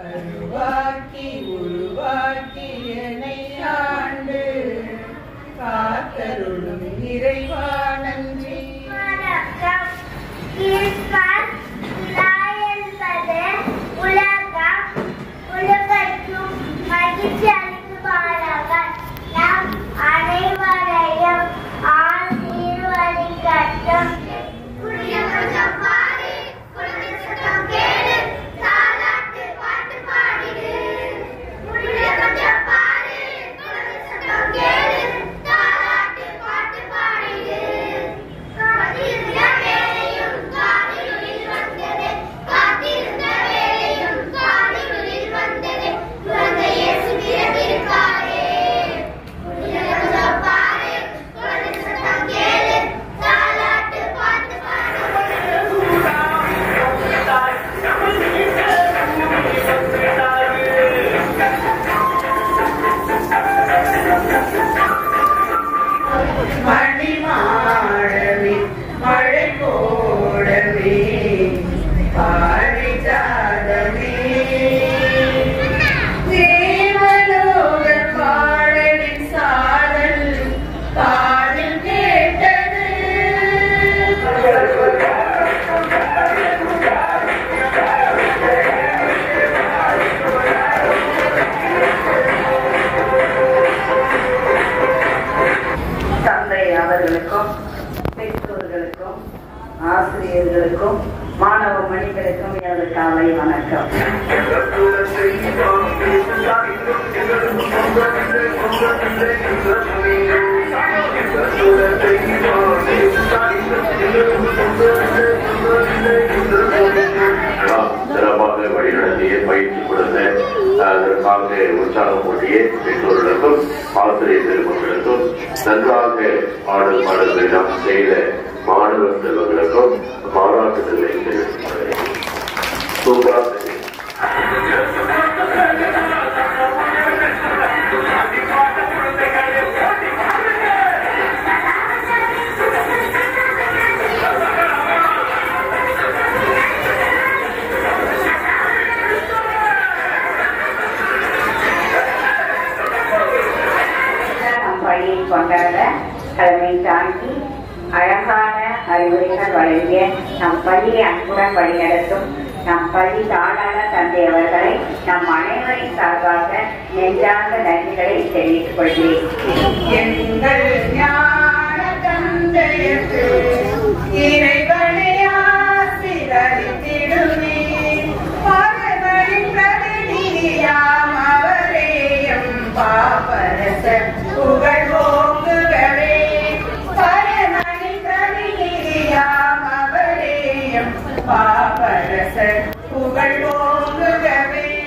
கருவாக்கி உருவாக்கி என்னை ஆண்டு காத்தருளும் இறைவா நன்றி வணக்கம் கிறிஸ்மஸ் விழா என்பது உலகம் உலகத்தும் மகிழ்ச்சி அளிக்குமாறாக நம் அனைவரையும் ஆசீர்வதிக்கட்டும் குடியமர்ந்தம் பாரு குழந்தை சத்தம் கேளு தாலாட்டு பாட்டு பாடிடு குடியமர்ந்தம் பாரு குழந்தை சத்தம் கேளு தாலாட்டு பாட்டு பாடிடு காத்திருந்த வேளையும் காதிலுளில் வந்தது காத்திருந்த வேளையும் காதிலுளில் வந்தது குழந்தை இயேசு பிறந்திருக்காரே குடியமர்ந்தம் பாரு குழந்தை சத்தம் கேளு தாலாட்டு பாட்டு பாடு மணி மாடவே மழை போடவே பாரிஜாதமே தேவலோக பாடலின் சாரல் காதில் கேட்டது தந்தை அவர்களுக்கும் பெற்றோர்களுக்கும் ஆசிரியர்களுக்கும் மாணவ மணிகளுக்கும் எனது காலை வணக்கம் நாம் சிறப்பாக வழிநடத்திய பயிற்சி கொடுத்த அதற்காக உற்சாகம் ஊட்டிய பெற்றோர்களுக்கும் ஆசிரியர் பெருமக்களுக்கும் நன்றாக ஆடல் பாடல்களிடம் செய்த மாணவ செல்வங்களுக்கும் பாராட்டுதலை தெரிவித்துள்ளேன் சூப்பரா செஞ்சீங்க. நம் பள்ளியை கொண்டாட தலைமை தாங்கி அழகான அறிவுரைகள் வழங்கிய நம் பள்ளியை அன்புடன் வழிநடத்தும் நம் பள்ளி தாளாள தந்தை அவர்களை நம் அனைவரின் சார்பாக நெஞ்சார்ந்த நன்றிகளை தெரிவித்துக் கொள்கிறேன் எங்கள் ஞான தந்தையர்க்கு இறைவனை ஆசிரளித்திடுமே பரவரின் பிரதிநிதியாம் அவரேயும் பாப்பரச புகழ் ஓங்குகவே பரமணி பிரதிநிதியாம் அவரேயும் பாப்பரச புகழ் ஓங்குகவே